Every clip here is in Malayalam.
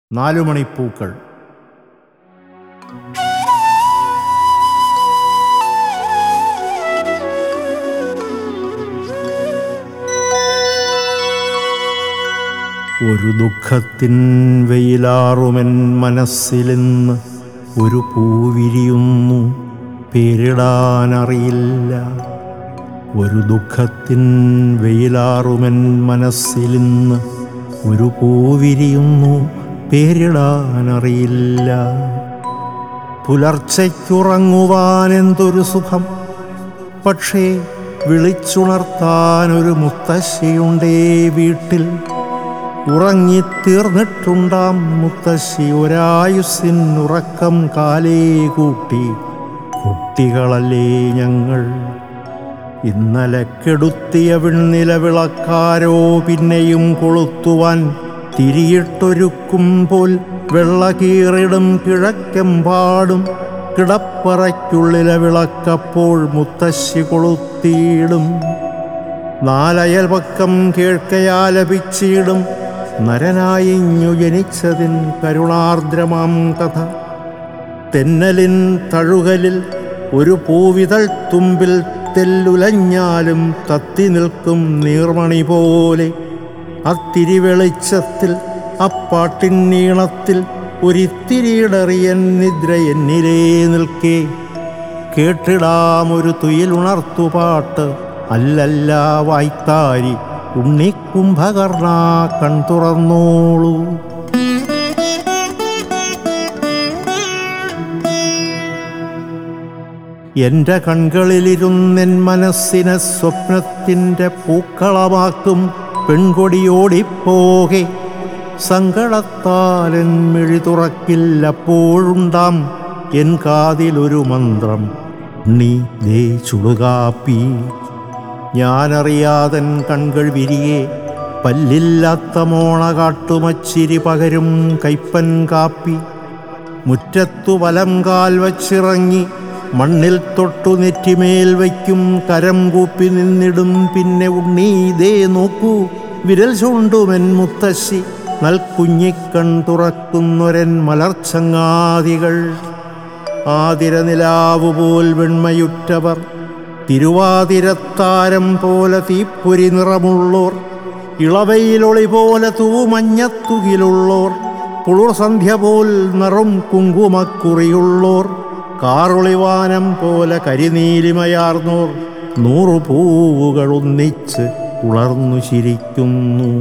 നാലുമണിപ്പൂക്കൾ ഒരു ദുഃഖത്തിൻ വെയിലാറുമെൻ മനസ്സിലിന്ന് ഒരു പൂവിരിയുന്നു പേരിടാനറിയില്ല ഒരു ദുഃഖത്തിൻ വെയിലാറുമെൻ മനസ്സിലിന്ന് ഒരു പൂവിരിയുന്നു പേരിടാനറിയില്ല പുലർച്ചയ്ക്കുറങ്ങുവാൻ എന്തൊരു സുഖം പക്ഷേ വിളിച്ചുണർത്താൻ ഒരു മുത്തശ്ശിയുണ്ടേ വീട്ടിൽ ഉറങ്ങിത്തീർന്നിട്ടുണ്ടാം മുത്തശ്ശി ഒരായുസ്സിനുറക്കം കാലേ കൂട്ടി കുട്ടികളല്ലേ ഞങ്ങൾ ഇന്നലെ കെടുത്തിയ വിണ്ണില വിളക്കാരോ പിന്നെയും കൊളുത്തുവാൻ തിരിയിട്ടൊരുക്കുമ്പോൾ വെള്ളകീറിടും കിഴക്കെമ്പാടും കിടപ്പറയ്ക്കുള്ളിലെ വിളക്കപ്പോൾ മുത്തശ്ശി കൊളുത്തിയിടും നാലയൽപക്കം കേൾക്കയാലപിച്ചിടും നരനായിഞ്ഞു ജനിച്ചതിൻ കരുണാർദ്രമാം കഥ തെന്നലിൻ തഴുകലിൽ ഒരു പൂവിതൾ തുമ്പിൽ തെല്ലുലഞ്ഞാലും തത്തി നിൽക്കും നീർമണി പോലെ അത്തിരിവെളിച്ചത്തിൽ അപ്പാട്ടിൻ നീളത്തിൽ ഒരിത്തിരിയിടറിയൻ നിദ്ര എന്നിലേ നിൽക്കേ കേട്ടിടാം ഒരു തുയിലുണർത്തുപാട്ട് അല്ലല്ല വായ്ത്താരി ഉണ്ണിക്കുംഭകർണ കൺ തുറന്നോളൂ എന്റെ കൺകളിലിരുന്നെൻ മനസ്സിനെ സ്വപ്നത്തിൻ്റെ പൂക്കളമാക്കും പെൺകൊടിയോടിപ്പോകെ സങ്കടത്താലൻ മിഴി തുറക്കില്ലപ്പോഴുണ്ടാം എൻ കാതിലൊരു മന്ത്രം നീ ദേ ചുടുകാപ്പി ഞാനറിയാതൻ കൺകൾ വിരിയെ പല്ലില്ലാത്ത മോണ കാട്ടുമച്ചിരി പകരും കൈപ്പൻ കാപ്പി മുറ്റത്തു വലം കാൽ വച്ചിറങ്ങി മണ്ണിൽ തൊട്ടു നെറ്റിമേൽ വയ്ക്കും കരം കൂപ്പി നിന്നിടും പിന്നെ ഉണ്ണി ഇതേ നോക്കൂ വിരൽ ചൂണ്ടുമെൻ മുത്തശ്ശി നൽകുഞ്ഞിക്കൺ തുറക്കുന്നൊരൻ മലർച്ചങ്ങാതികൾ ആതിരനിലാവുപോൽ വെണ്മയുറ്റവർ തിരുവാതിരത്താരം പോലെ തീപ്പൊരി നിറമുള്ളോർ ഇളവയിലൊളി പോലെ തൂമഞ്ഞത്തുകിലുള്ളോർ പുളുസന്ധ്യ പോൽ നിറം കുങ്കുമക്കുറിയുള്ളോർ കാറൊളിവാനം പോലെ കരിനീലിമയാർന്നോർ നൂറു പൂവുകൾ ഒന്നിച്ച് ഉളർന്നു ചിരിക്കുന്നു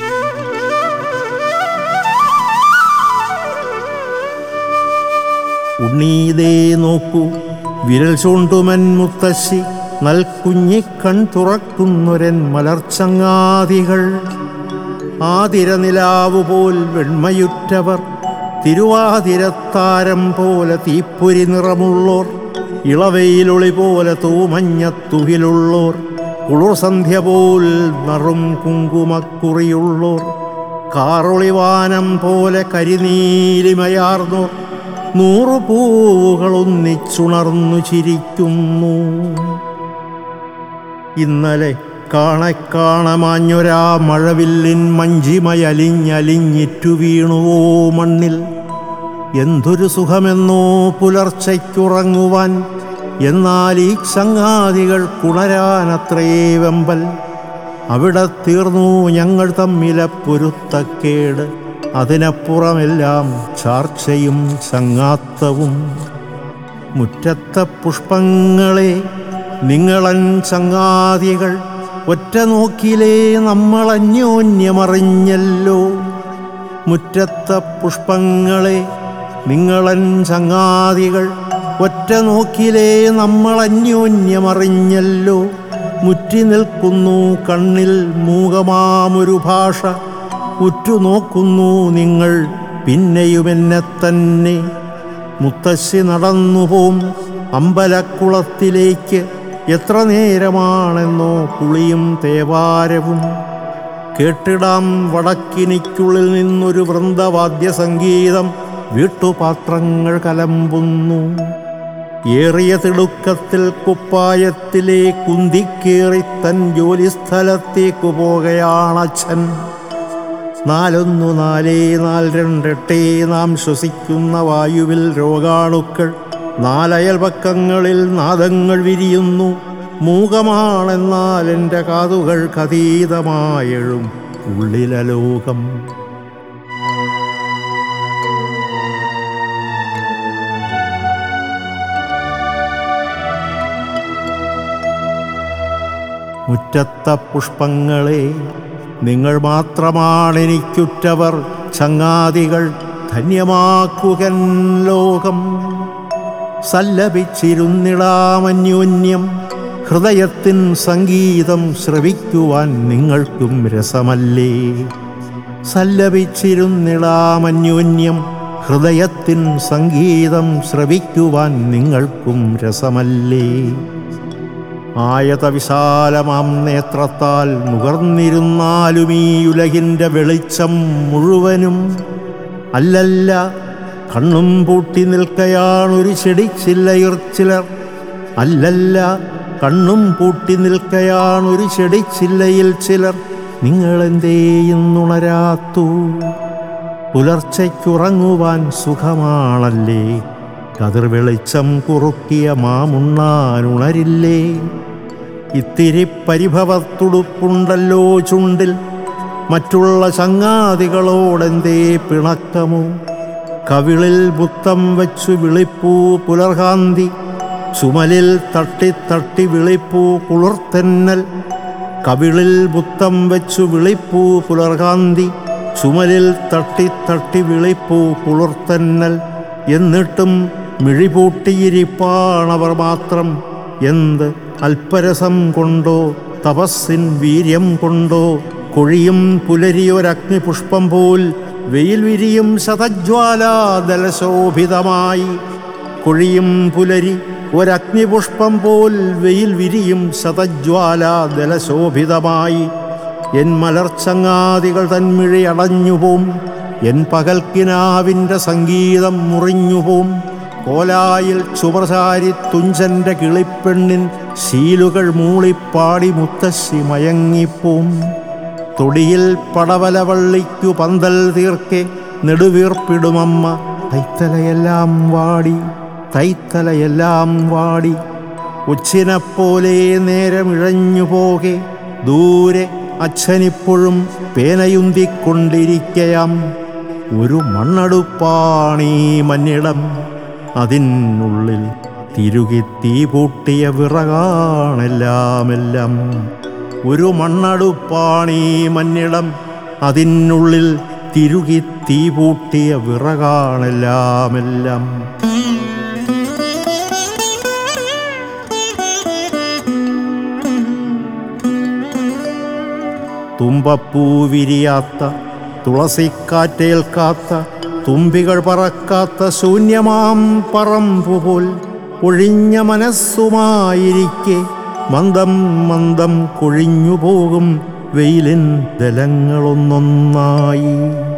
ഉണ്ണീതേ നോക്കൂ വിരൽ ചൂണ്ടുമൻ മുത്തശ്ശി നൽകുഞ്ഞിക്കൺ തുറക്കുന്നൊരൻ മലർച്ചങ്ങാതികൾ ആതിരനിലാവുപോൽ വെണ്മയുറ്റവർ തിരുവാതിരത്താരം പോലെ തീപ്പൊരി നിറമുള്ളോർ ഇളവയിലൊളി പോലെ തൂമഞ്ഞത്തുകിലുള്ളോർ കുളിർസന്ധ്യ പോൽ നറും കുങ്കുമക്കുറിയുള്ളോർ കാറൊളിവാനം പോലെ കരിനീലിമയാർന്നോർ നൂറു പൂവുകൾ ഒന്നിച്ചുണർന്നു ചിരിക്കുന്നു ഇന്നലെ കാണക്കാണമാഞ്ഞൊരാ മഴവില്ലിൻ മഞ്ചിമയലിഞ്ഞലിഞ്ഞിറ്റു വീണുവോ മണ്ണിൽ എന്തൊരു സുഖമെന്നോ പുലർച്ചയ്ക്കുറങ്ങുവാൻ എന്നാൽ ഈ ചങ്ങാതികൾ കുണരാനത്രേ വെമ്പൽ അവിടെ തീർന്നു ഞങ്ങൾ തമ്മിലെ പൊരുത്തക്കേട് അതിനപ്പുറമെല്ലാം ചാർച്ചയും ചങ്ങാത്തവും മുറ്റത്തെ പുഷ്പങ്ങളെ നിങ്ങളൻ ചങ്ങാതികൾ ഒറ്റ നോക്കിലേ നമ്മൾ അന്യോന്യമറിഞ്ഞല്ലോ മുറ്റത്തെ പുഷ്പങ്ങളെ നിങ്ങളൻ ചങ്ങാതികൾ ഒറ്റ നോക്കിലേ നമ്മൾ അന്യോന്യമറിഞ്ഞല്ലോ മുറ്റി നിൽക്കുന്നു കണ്ണിൽ മൂകമാമൊരു ഭാഷ ഉറ്റുനോക്കുന്നു നിങ്ങൾ പിന്നെയുമെന്നെ തന്നെ മുത്തശ്ശി നടന്നുപോം അമ്പലക്കുളത്തിലേക്ക് എത്ര നേരമാണെന്നോ കുളിയും തേവാരവും കേട്ടിടാം വടക്കിനിക്കുള്ളിൽ നിന്നൊരു വൃന്ദവാദ്യ സംഗീതം വീട്ടുപാത്രങ്ങൾ കലമ്പുന്നു ഏറിയ തിടുക്കത്തിൽ കുപ്പായത്തിലെ കുന്തിക്കേറി തൻ ജോലിസ്ഥലത്തേക്കു പോകയാണച്ഛൻ നാലൊന്നു നാലേ നാല് രണ്ടെട്ടേ നാം ശ്വസിക്കുന്ന വായുവിൽ രോഗാണുക്കൾ നാലയൽപക്കങ്ങളിൽ നാദങ്ങൾ വിരിയുന്നു മൂകമാണെന്നാൽ എൻ്റെ കാതുകൾക്കതീതമായഴും ഉള്ളിലലോകം മുറ്റത്ത പുഷ്പങ്ങളെ നിങ്ങൾ മാത്രമാണെനിക്കുറ്റവർ ചങ്ങാതികൾ ധന്യമാക്കുകൻ ലോകം സല്ലപിച്ചിരുന്നിടാമന്യോന്യം ഹൃദയത്തിൻ സംഗീതം ശ്രവിക്കുവാൻ നിങ്ങൾക്കും രസമല്ലേ സല്ലപിച്ചിരുന്നിടാമന്യോന്യം ഹൃദയത്തിൻ സംഗീതം ശ്രവിക്കുവാൻ നിങ്ങൾക്കും രസമല്ലേ ആയത വിശാലമാം നേത്രത്താൽ നുകർന്നിരുന്നാലും ഈ ഉലകിൻ്റെ വെളിച്ചം മുഴുവനും അല്ലല്ല കണ്ണും പൂട്ടി നിൽക്കയാണൊരു ചെടിച്ചില്ലയിർ ചിലർ അല്ലല്ല കണ്ണും പൂട്ടി നിൽക്കയാണൊരു ചെടിച്ചില്ലയിൽ ചിലർ നിങ്ങളെന്തേയുന്നുണരാത്തു പുലർച്ചയ്ക്കുറങ്ങുവാൻ സുഖമാണല്ലേ കതിർ വെളിച്ചം കുറുക്കിയ മാമുണ്ണാനുണരില്ലേ ഇത്തിരി പരിഭവത്തുടുപ്പുണ്ടല്ലോ ചുണ്ടിൽ മറ്റുള്ള ചങ്ങാതികളോടെന്തേ പിണക്കമോ കവിളിൽ ബുത്തം വെച്ചു വിളിപ്പൂ പുലർകാന്തി ചുമലിൽ തട്ടി തട്ടി വിളിപ്പൂ കുളിർത്തെന്നൽ കവിളിൽ ബുത്തം വെച്ചു വിളിപ്പൂ പുലർകാന്തി ചുമലിൽ തട്ടി തട്ടി വിളിപ്പൂ കുളിർത്തെന്നൽ എന്നിട്ടും മിഴിപൂട്ടിയിരിപ്പാണവർ മാത്രം എന്ത് അല്പരസം കൊണ്ടോ തപസ്സിൻ വീര്യം കൊണ്ടോ കൊഴിയും പുലരിയൊരഗ്നിപുഷ്പം പോൽ വെയിൽ വിരിയും ശതജ്വാലാദലശോഭിതമായി കൊഴിയും പുലരി ഒരഗ്നിപുഷ്പം പോൽ വെയിൽ വിരിയും ശതജ്വാലാദലശോഭിതമായി എൻ മലർച്ചങ്ങാതികൾ തന്മിഴി അടഞ്ഞുപോം എൻ പകൽക്കിനാവിൻ്റെ സംഗീതം മുറിഞ്ഞുപോം കോലായിൽ ചുമർചാരി തുഞ്ചന്റെ കിളിപ്പെണ്ണിൻ ശീലുകൾ മൂളിപ്പാടി മുത്തശ്ശി മയങ്ങിപ്പോം തൊടിയിൽ പടവലവള്ളിക്കു പന്തൽ തീർക്കെ നെടുവീർപ്പിടുമമ്മ തൈത്തലയെല്ലാം വാടി തൈത്തലയെല്ലാം വാടി ഉച്ചിനെപ്പോലെ നേരമിഴഞ്ഞു പോകെ ദൂരെ അച്ഛനിപ്പോഴും പേനയുന്തിക്കൊണ്ടിരിക്കയാം ഒരു മണ്ണടുപ്പാണീ മഞ്ഞിടം അതിനുള്ളിൽ തിരുകി തീ പൂട്ടിയ വിറകാണെല്ലാമെല്ലാം ഒരു മണ്ണടുപ്പാണീ മഞ്ഞിടം അതിനുള്ളിൽ തിരുകി തീ പൂട്ടിയ വിറകാണെല്ലാമെല്ലാം തുമ്പപ്പൂ വിരിയാത്ത തുളസിക്കാറ്റേൽക്കാത്ത തുമ്പികൾ പറക്കാത്ത ശൂന്യമാം പറമ്പുപോൽ ഒഴിഞ്ഞ മനസ്സുമായിരിക്കെ മന്ദം മന്ദം കൊഴിഞ്ഞു പോകും വെയിലിൻ ദലങ്ങളൊന്നൊന്നായി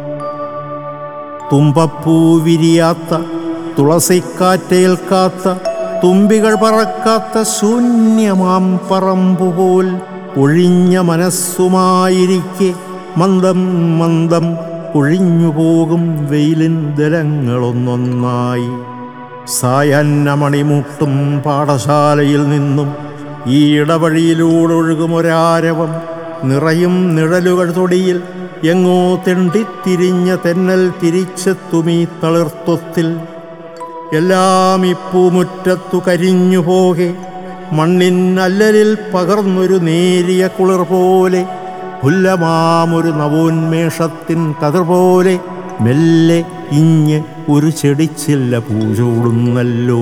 തുമ്പപ്പൂ വിരിയാത്ത തുളസിക്കാറ്റേൽക്കാത്ത തുമ്പികൾ പറക്കാത്ത ശൂന്യമാം പറമ്പുപോൽ ഒഴിഞ്ഞ മനസ്സുമായിരിക്കെ മന്ദം മന്ദം ഒഴിഞ്ഞുപോകും വെയിലിൻ ദലങ്ങളൊന്നൊന്നായി സായന്നമണിമുട്ടും പാഠശാലയിൽ നിന്നും ഈ ഇടവഴിയിലൂടെ ഒഴുകുമൊരാരവം നിറയും നിഴലുകൾ തൊടിയിൽ എങ്ങോ തെണ്ടിത്തിരിഞ്ഞ തെന്നൽ തിരിച്ചെത്തുമീ തളിർത്വത്തിൽ എല്ലാം ഇപ്പൂമുറ്റത്തു കരിഞ്ഞു പോകെ മണ്ണിൻ അല്ലലിൽ പകർന്നൊരു നേരിയ കുളിർ പോലെ പുല്ലമാമൊരു നവോന്മേഷത്തിൻ കതിർ പോലെ മെല്ലെ ഇഞ്ഞ് ഒരു ചെടിച്ചില്ല പൂചൂടുന്നല്ലോ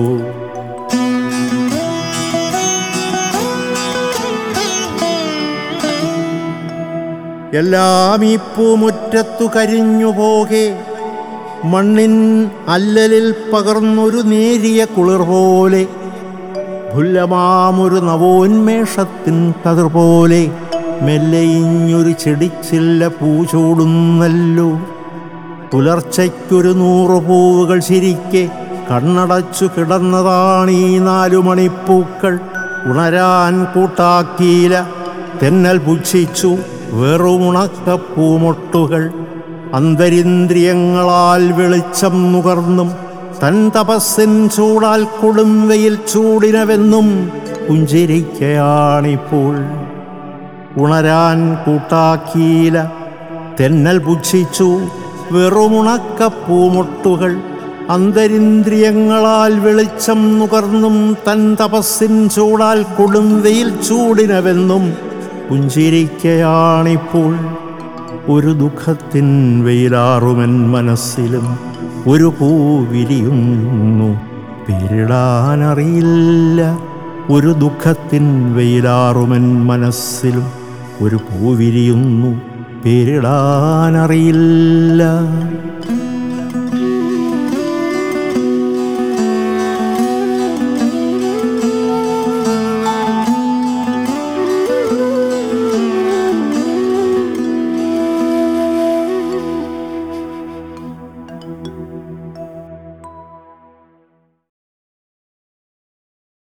എല്ലാം ഈ പൂമുറ്റത്തു കരിഞ്ഞു പോകെ മണ്ണിൻ അല്ലലിൽ പകർന്നൊരു നേരിയ കുളിർ പോലെ ഭുല്ലമാമൊരു നവോന്മേഷത്തിൻ കതിർ പോലെ മെല്ലയിഞ്ഞൊരു ചെടിച്ചില്ല പൂചൂടുന്നല്ലോ പുലർച്ചയ്ക്കൊരു നൂറു പൂവുകൾ ചിരിക്കെ കണ്ണടച്ചു കിടന്നതാണീ നാലു മണിപ്പൂക്കൾ ഉണരാൻ കൂട്ടാക്കീല തെന്നൽ പുച്ഛിച്ചു വെറുമുണക്കപ്പൂമൊട്ടുകൾ അന്തരിന്ദ്രിയങ്ങളാൽ വെളിച്ചം നുകർന്നും തൻ തപസ്സിൻ ചൂടാൽ കൊടും വെയിൽ ചൂടിനവെന്നും പുഞ്ചിരിക്കയാണിപ്പോൾ ഉണരാൻ കൂട്ടാക്കീല തെന്നൽ പുച്ഛിച്ചു വെറുമുണക്കപ്പൂമൊട്ടുകൾ അന്തരിന്ദ്രിയങ്ങളാൽ വെളിച്ചം നുകർന്നും തൻ തപസ്സിൻ ചൂടാൽ കൊടും വെയിൽ ചൂടിനവെന്നും പുഞ്ചിരിക്കയാണിപ്പോൾ ഒരു ദുഃഖത്തിൻ വെയിലാറുമെൻ മനസ്സിലും ഒരു പൂ വിരിയുന്നു പേരിടാനറിയില്ല ഒരു ദുഃഖത്തിൻ വെയിലാറുമെൻ മനസ്സിലും ഒരു പൂ വിരിയുന്നു പേരിടാനറിയില്ല